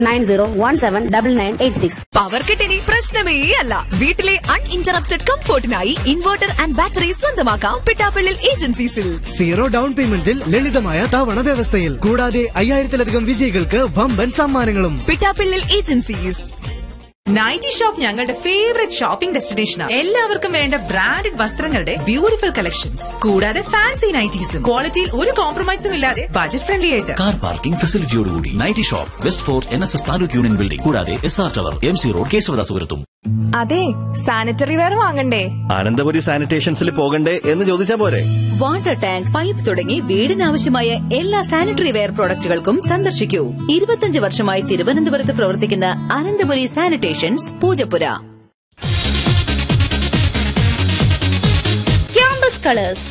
nine zero one seven double nine eight six power കട്ടിനി പ്രശ്നമേ അല്ല വീട്ടിലെ അൺഇന്ററപ്റ്റഡ് കംഫോർട്ടിനായി ഇൻവെർട്ടർ ആൻഡ് ബാറ്ററി സ്വന്തമാക്കാം പിട്ടാപ്പിള്ളിൽ ഏജൻസീസിൽ സീറോ ഡൗൺ പേയ്മെന്റിൽ ലളിതമായ തവണ വ്യവസ്ഥയിൽ കൂടാതെ അയ്യായിരത്തിലധികം വിജയികൾക്ക് വമ്പൻ സമ്മാനങ്ങളും പിട്ടാപ്പിള്ളിൽ ഏജൻസീസ് നൈറ്റി ഷോപ്പ് ഞങ്ങളുടെ ഫേവറേറ്റ് ഷോപ്പിംഗ് ഡെസ്റ്റിനേഷനാണ് എല്ലാവർക്കും വേണ്ട ബ്രാൻഡഡ് വസ്ത്രങ്ങളുടെ ബ്യൂട്ടിഫുൾ കളക്ഷൻസ് കൂടാതെ ഫാൻസി നൈറ്റീസും ക്വാളിറ്റിയിൽ ഒരു കോംപ്രമൈസും ഇല്ലാതെ ബജറ്റ് ഫ്രണ്ട്ലി ആയിട്ട് കാർ പാർക്കിംഗ് ഫെസിലിറ്റിയോടുകൂടി nighty shop west fort N S S taluk union building കൂടാതെ S R tower M C road കേശവദാസുപുരത്തും അതെ സാനിറ്ററി വെയർ വാങ്ങണ്ടേ അനന്തപുരി സാനിറ്റേഷൻസിൽ പോകണ്ടേ എന്ന് ചോദിച്ചാ പോരെ വാട്ടർ ടാങ്ക് പൈപ്പ് തുടങ്ങി വീടിനാവശ്യമായ എല്ലാ സാനിറ്ററി വെയർ പ്രോഡക്റ്റുകൾക്കും സന്ദർശിക്കൂ ഇരുപത്തിയഞ്ച് വർഷമായി തിരുവനന്തപുരത്ത് പ്രവർത്തിക്കുന്ന Ananthapuri sanitations Poojappura campus colours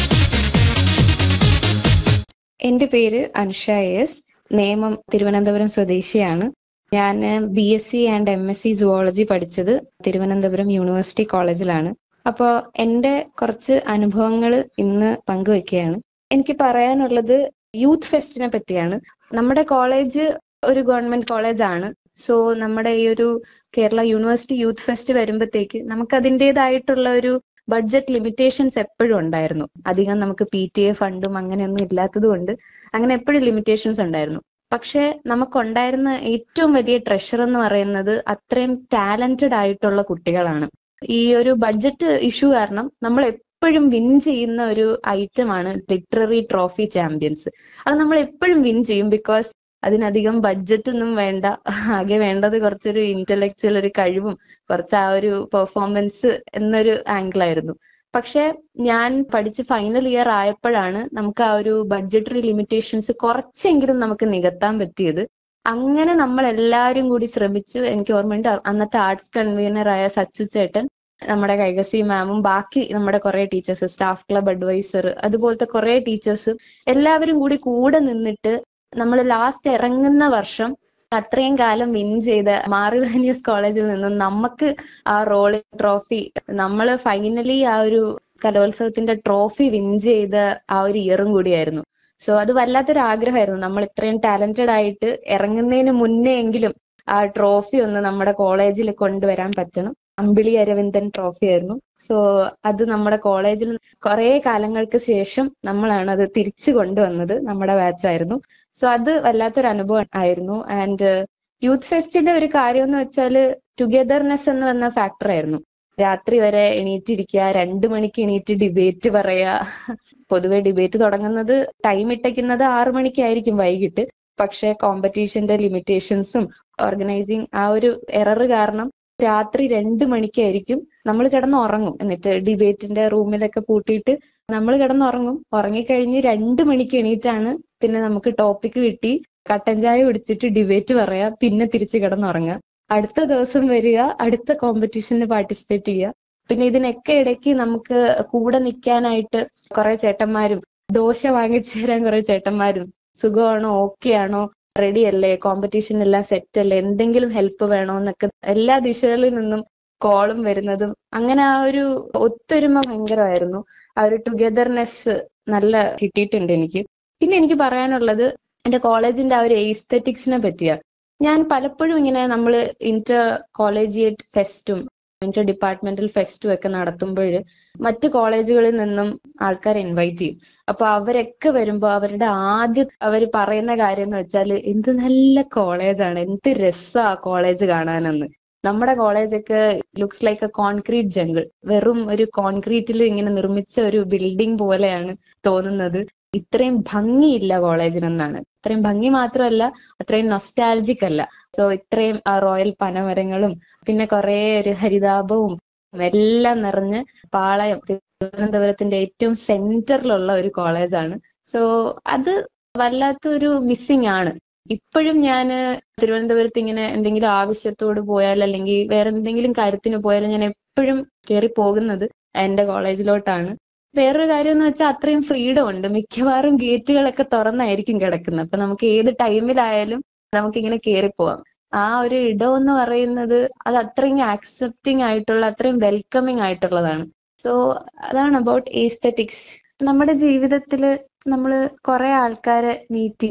എന്റെ പേര് അനുഷ എസ് നേമം തിരുവനന്തപുരം സ്വദേശിയാണ് ഞാൻ B S C and M S C zoology പഠിച്ചത് തിരുവനന്തപുരം യൂണിവേഴ്സിറ്റി കോളേജിലാണ് അപ്പോൾ എൻ്റെ കുറച്ച് അനുഭവങ്ങൾ ഇന്ന് പങ്കുവെക്കുകയാണ് എനിക്ക് പറയാനുള്ളത് യൂത്ത് ഫെസ്റ്റിനെ പറ്റിയാണ് നമ്മുടെ കോളേജ് ഒരു ഗവൺമെന്റ് കോളേജ് ആണ് സോ നമ്മുടെ ഈ ഒരു കേരള യൂണിവേഴ്സിറ്റി യൂത്ത് ഫെസ്റ്റ് വരുമ്പോഴത്തേക്ക് നമുക്ക് അതിൻ്റെതായിട്ടുള്ള ഒരു ബഡ്ജറ്റ് ലിമിറ്റേഷൻസ് എപ്പോഴും ഉണ്ടായിരുന്നു അധികം നമുക്ക് പി ടി എ ഫണ്ടും അങ്ങനെയൊന്നും ഇല്ലാത്തത് കൊണ്ട് അങ്ങനെ എപ്പോഴും ലിമിറ്റേഷൻസ് ഉണ്ടായിരുന്നു പക്ഷെ നമുക്കുണ്ടായിരുന്ന ഏറ്റവും വലിയ ട്രഷർ എന്ന് പറയുന്നത് അത്രയും ടാലന്റഡ് ആയിട്ടുള്ള കുട്ടികളാണ് ഈ ഒരു ബഡ്ജറ്റ് ഇഷ്യൂ കാരണം നമ്മൾ എപ്പോഴും വിൻ ചെയ്യുന്ന ഒരു ഐറ്റമാണ് ലിറ്റററി ട്രോഫി ചാമ്പ്യൻസ് അത് നമ്മൾ എപ്പോഴും വിൻ ചെയ്യും ബിക്കോസ് അതിനധികം ബഡ്ജറ്റ് ഒന്നും വേണ്ട ആകെ വേണ്ടത് കുറച്ചൊരു ഇന്റലക്ച്വൽ ഒരു കഴിവും കുറച്ച് ആ ഒരു പെർഫോമൻസ് എന്നൊരു ആംഗിൾ ആയിരുന്നു പക്ഷെ ഞാൻ പഠിച്ച് ഫൈനൽ ഇയർ ആയപ്പോഴാണ് നമുക്ക് ആ ഒരു ബഡ്ജറ്ററി ലിമിറ്റേഷൻസ് കുറച്ചെങ്കിലും നമുക്ക് നികത്താൻ പറ്റിയത് അങ്ങനെ നമ്മൾ എല്ലാവരും കൂടി ശ്രമിച്ചു എനിക്ക് ഓർമ്മയുണ്ട് അന്നത്തെ ആർട്സ് കൺവീനർ ആയ സച്ചു ചേട്ടൻ നമ്മുടെ കൈകസി മാമും ബാക്കി നമ്മുടെ കുറെ ടീച്ചേഴ്സ് സ്റ്റാഫ് ക്ലബ് അഡ്വൈസർ അതുപോലത്തെ കുറെ ടീച്ചേഴ്സും എല്ലാവരും കൂടി കൂടെ നിന്നിട്ട് നമ്മൾ ലാസ്റ്റ് ഇറങ്ങുന്ന വർഷം അത്രയും കാലം വിൻ ചെയ്ത മാറിവാനിയസ് കോളേജിൽ നിന്നും നമുക്ക് ആ റോളിംഗ് ട്രോഫി നമ്മൾ ഫൈനലി ആ ഒരു കലോത്സവത്തിന്റെ ട്രോഫി വിൻ ചെയ്ത ആ ഒരു ഇയറും കൂടിയായിരുന്നു സോ അത് വല്ലാത്തൊരു ആഗ്രഹമായിരുന്നു നമ്മൾ ഇത്രയും ടാലന്റഡ് ആയിട്ട് ഇറങ്ങുന്നതിന് മുന്നേ എങ്കിലും ആ ട്രോഫി ഒന്ന് നമ്മുടെ കോളേജിൽ കൊണ്ടുവരാൻ പറ്റണം അമ്പിളി അരവിന്ദൻ ട്രോഫി ആയിരുന്നു സോ അത് നമ്മുടെ കോളേജിൽ കുറെ കാലങ്ങൾക്ക് ശേഷം നമ്മളാണ് അത് തിരിച്ചു കൊണ്ടുവന്നത് നമ്മുടെ ബാച്ച് ആയിരുന്നു സോ അത് വല്ലാത്തൊരു അനുഭവം ആയിരുന്നു ആൻഡ് യൂത്ത് ഫെസ്റ്റിന്റെ ഒരു കാര്യം എന്ന് വെച്ചാൽ ടുഗദർനെസ് എന്ന് പറഞ്ഞ ഫാക്ടർ ആയിരുന്നു രാത്രി വരെ എണീറ്റിരിക്കുക രണ്ടു മണിക്ക് എണീറ്റ് ഡിബേറ്റ് പറയാ പൊതുവെ ഡിബേറ്റ് തുടങ്ങുന്നത് ടൈം ഇട്ടയ്ക്കുന്നത് ആറു മണിക്കായിരിക്കും വൈകിട്ട് പക്ഷെ കോമ്പറ്റീഷന്റെ ലിമിറ്റേഷൻസും ഓർഗനൈസിങ് ആ ഒരു എറർ കാരണം രാത്രി രണ്ട് മണിക്കായിരിക്കും നമ്മൾ കിടന്ന് ഉറങ്ങും എന്നിട്ട് ഡിബേറ്റിന്റെ റൂമിലൊക്കെ പൂട്ടിയിട്ട് നമ്മൾ കിടന്നുറങ്ങും ഉറങ്ങിക്കഴിഞ്ഞ് രണ്ട് മണിക്ക് എണീറ്റാണ് പിന്നെ നമുക്ക് ടോപ്പിക് കിട്ടി കട്ടൻ ചായ കുടിച്ചിട്ട് ഡിബേറ്റ് പറയാ പിന്നെ തിരിച്ച് കിടന്നുറങ്ങുക അടുത്ത ദിവസം വരിക അടുത്ത കോമ്പറ്റീഷന് പാർട്ടിസിപ്പേറ്റ് ചെയ്യുക പിന്നെ ഇതിനൊക്കെ ഇടയ്ക്ക് നമുക്ക് കൂടെ നിൽക്കാനായിട്ട് കുറെ ചേട്ടന്മാരും ദോശ വാങ്ങിച്ചു തരാൻ കുറെ ചേട്ടന്മാരും സുഖമാണോ ഓക്കെ ആണോ റെഡി അല്ലേ കോമ്പറ്റീഷൻ എല്ലാം സെറ്റ് അല്ലേ എന്തെങ്കിലും ഹെൽപ്പ് വേണോ എന്നൊക്കെ എല്ലാ ദിശകളിൽ നിന്നും കോളും വരുന്നതും അങ്ങനെ ആ ഒരു ഒത്തൊരുമ ഭയങ്കരമായിരുന്നു ആ ഒരു ടുഗദർനെസ് നല്ല കിട്ടിയിട്ടുണ്ട് എനിക്ക് പിന്നെ എനിക്ക് പറയാനുള്ളത് എന്റെ കോളേജിന്റെ ആ ഒരു എസ്തെറ്റിക്സിനെ പറ്റിയാ ഞാൻ പലപ്പോഴും ഇങ്ങനെ നമ്മൾ ഇന്റർ കോളേജിയേറ്റ് ഫെസ്റ്റും ഇന്റർ ഡിപ്പാർട്ട്മെന്റൽ ഫെസ്റ്റും ഒക്കെ നടത്തുമ്പോൾ മറ്റു കോളേജുകളിൽ നിന്നും ആൾക്കാരെ ഇൻവൈറ്റ് ചെയ്യും അപ്പൊ അവരൊക്കെ വരുമ്പോ അവരുടെ ആദ്യം അവർ പറയുന്ന കാര്യം എന്ന് വെച്ചാൽ എന്ത് നല്ല കോളേജാണ് എന്ത് രസാ കോളേജ് കാണാനെന്ന് നമ്മുടെ കോളേജൊക്കെ looks like a concrete jungle വെറും ഒരു കോൺക്രീറ്റിൽ ഇങ്ങനെ നിർമ്മിച്ച ഒരു ബിൽഡിംഗ് പോലെയാണ് തോന്നുന്നത് ഇത്രയും ഭംഗിയില്ല കോളേജിനെന്നാണ് ഇത്രയും ഭംഗി മാത്രമല്ല അത്രയും നൊസ്റ്റാലജിക് അല്ല സോ ഇത്രയും ആ റോയൽ പനമരങ്ങളും പിന്നെ കുറെ ഒരു ഹരിതാപവും എല്ലാം നിറഞ്ഞ് പാളയം തിരുവനന്തപുരത്തിന്റെ ഏറ്റവും സെന്ററിലുള്ള ഒരു കോളേജാണ് സോ അത് വല്ലാത്തൊരു മിസ്സിംഗ് ആണ് ഇപ്പോഴും ഞാൻ തിരുവനന്തപുരത്ത് ഇങ്ങനെ എന്തെങ്കിലും ആവശ്യത്തോട് പോയാൽ അല്ലെങ്കിൽ വേറെ എന്തെങ്കിലും കാര്യത്തിന് പോയാൽ ഞാൻ എപ്പോഴും കയറി പോകുന്നത് എന്റെ കോളേജിലോട്ടാണ് വേറൊരു കാര്യം എന്ന് വെച്ചാൽ അത്രയും ഫ്രീഡം ഉണ്ട് മിക്കവാറും ഗേറ്റുകളൊക്കെ തുറന്നായിരിക്കും കിടക്കുന്നത് അപ്പൊ നമുക്ക് ഏത് ടൈമിലായാലും നമുക്ക് ഇങ്ങനെ കയറി പോവാം ആ ഒരു ഇടം എന്ന് പറയുന്നത് അത് അത്രയും ആക്സെപ്റ്റിംഗ് ആയിട്ടുള്ള അത്രയും വെൽക്കമിങ് ആയിട്ടുള്ളതാണ് സോ അതാണ് അബൌട്ട് ഏസ്തറ്റിക്സ് നമ്മുടെ ജീവിതത്തിൽ നമ്മൾ കുറെ ആൾക്കാരെ മീറ്റ് ചെയ്യും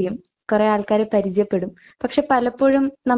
കുറെ ആൾക്കാരെ പരിചയപ്പെടും പക്ഷെ പലപ്പോഴും